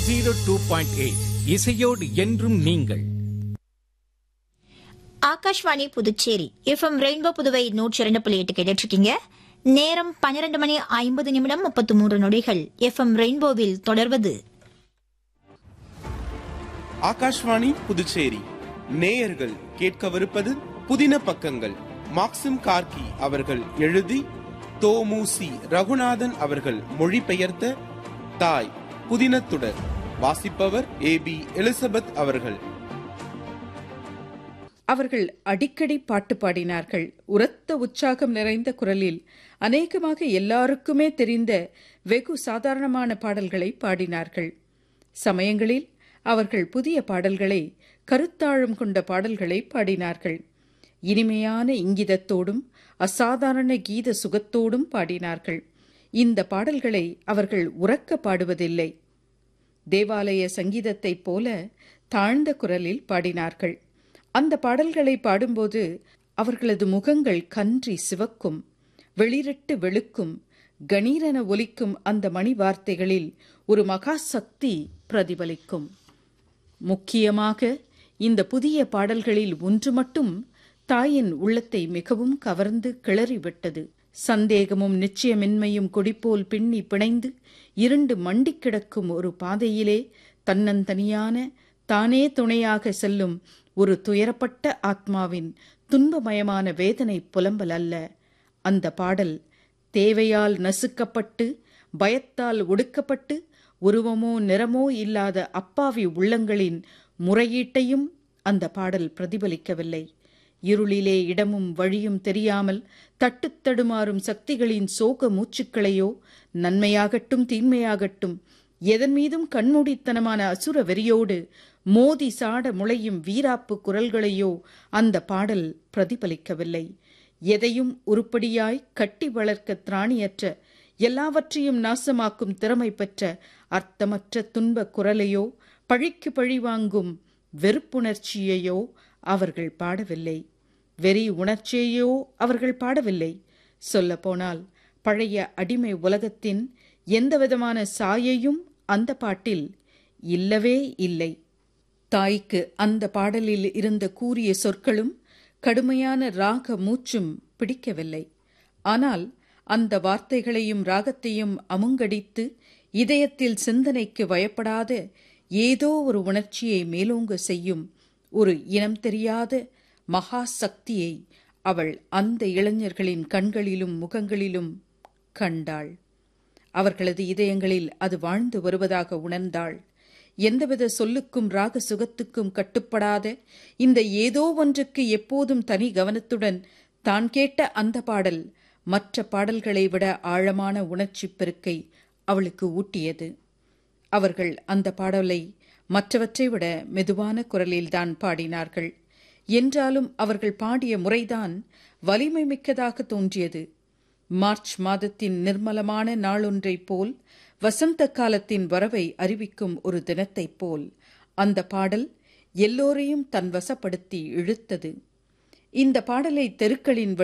zero two point eight இசையோடு என்றும் நீங்கள் ஆகாஷ்வாணி புதுச்சேரி எஃப்எம் ரெயின்போ புதுவை நூற்றி இரண்டு புள்ளி எட்டு கேட்டுட்டு இருக்கீங்க நேரம் பன்னிரண்டு மணி ஐம்பது நிமிடம் முப்பத்து மூன்று நொடிகள் எஃப்எம் ரெயின்போவில் தொடர்வது ஆகாஷ்வாணி புதுச்சேரி நேயர்கள் கேட்கவிருப்பது புதின பக்கங்கள் மாக்சிம் கார்கி அவர்கள் எழுதி தோமுசி ரகுநாதன் அவர்கள் மொழிபெயர்த்த தாய் புதினத்துடர் வாசிப்பவர் ஏ பி எலிசபெத் அவர்கள் அவர்கள் அடிக்கடி பாட்டு பாடினார்கள் உரத்த உற்சாகம் நிறைந்த குரலில் அநேகமாக எல்லாருக்குமே தெரிந்த வெகு சாதாரணமான பாடல்களை பாடினார்கள் சமயங்களில் அவர்கள் புதிய பாடல்களை கருத்தாழம் கொண்ட பாடல்களை பாடினார்கள் இனிமையான இங்கிதத்தோடும் அசாதாரண கீத சுகத்தோடும் பாடினார்கள் இந்த பாடல்களை அவர்கள் உறக்க பாடுவதில்லை தேவாலய சங்கீதத்தைப் போல தாழ்ந்த குரலில் பாடினார்கள் அந்த பாடல்களை பாடும்போது அவர்களது முகங்கள் கன்றி சிவக்கும் வெளிரிட்டு வெளுக்கும் கணீரென ஒலிக்கும் அந்த மணி வார்த்தைகளில் ஒரு மகா சக்தி பிரதிபலிக்கும் முக்கியமாக இந்த புதிய பாடல்களில் ஒன்று மட்டும் தாயின் உள்ளத்தை மிகவும் கவர்ந்து கிளறிவிட்டது சந்தேகமும் நிச்சயமின்மையும் கொடிப்போல் பின்னி பிணைந்து இருண்டு மண்டிக் கிடக்கும் ஒரு பாதையிலே தன்னந்தனியான தானே துணையாக செல்லும் ஒரு துயரப்பட்ட ஆத்மாவின் துன்பமயமான வேதனை புலம்பல் அல்ல அந்த பாடல் தேவையால் நசுக்கப்பட்டு பயத்தால் ஒடுக்கப்பட்டு உருவமோ நிறமோ இல்லாத அப்பாவி உள்ளங்களின் முறையீட்டையும் அந்த பாடல் பிரதிபலிக்கவில்லை இருளிலே இடமும் வழியும் தெரியாமல் தட்டுத்தடுமாறும் சக்திகளின் சோக மூச்சுக்களையோ நன்மையாகட்டும் தீன்மையாகட்டும் எதன் மீதும் கண்மூடித்தனமான அசுர வெறியோடு மோதி சாட முளையும் வீராப்பு குரல்களையோ அந்த பாடல் பிரதிபலிக்கவில்லை எதையும் உருப்படியாய் கட்டி வளர்க்க திராணியற்ற எல்லாவற்றையும் நாசமாக்கும் திறமை பெற்ற அர்த்தமற்ற துன்ப குரலையோ பழிக்கு பழி வாங்கும் வெறுப்புணர்ச்சியையோ அவர்கள் பாடவில்லை வெறி உணர்ச்சியையோ அவர்கள் பாடவில்லை சொல்லப்போனால் பழைய அடிமை உலகத்தின் எந்தவிதமான சாயையும் அந்த பாட்டில் இல்லவே இல்லை தாய்க்கு அந்த பாடலில் இருந்த கூறிய சொற்களும் கடுமையான ராக மூச்சும் பிடிக்கவில்லை ஆனால் அந்த வார்த்தைகளையும் ராகத்தையும் அமுங்கடித்து இதயத்தில் சிந்தனைக்கு வயப்படாத ஏதோ ஒரு உணர்ச்சியை மேலோங்க செய்யும் ஒரு இனம் தெரியாத மகா சக்தியை அவள் அந்த இளைஞர்களின் கண்களிலும் முகங்களிலும் கண்டாள் அவர்களது இதயங்களில் அது வாழ்ந்து வருவதாக உணர்ந்தாள் எந்தவித சொல்லுக்கும் ராக சுகத்துக்கும் கட்டுப்படாத இந்த ஏதோ ஒன்றுக்கு எப்போதும் தனி கவனத்துடன் தான் கேட்ட அந்த பாடல் மற்ற பாடல்களை விட ஆழமான உணர்ச்சி பெருக்கை அவளுக்கு ஊட்டியது அவர்கள் அந்த பாடலை மற்றவற்றை விட மெதுவான குரலில்தான் பாடினார்கள் என்றாலும் அவர்கள் பாடிய முறைதான் வலிமை மிக்கதாக தோன்றியது மார்ச் மாதத்தின் நிர்மலமான நாளொன்றைப் போல் வசந்த காலத்தின் வரவை அறிவிக்கும் ஒரு தினத்தைப் போல் அந்த பாடல் எல்லோரையும் தன் வசப்படுத்தி இழுத்தது இந்த பாடலை தெருக்களின்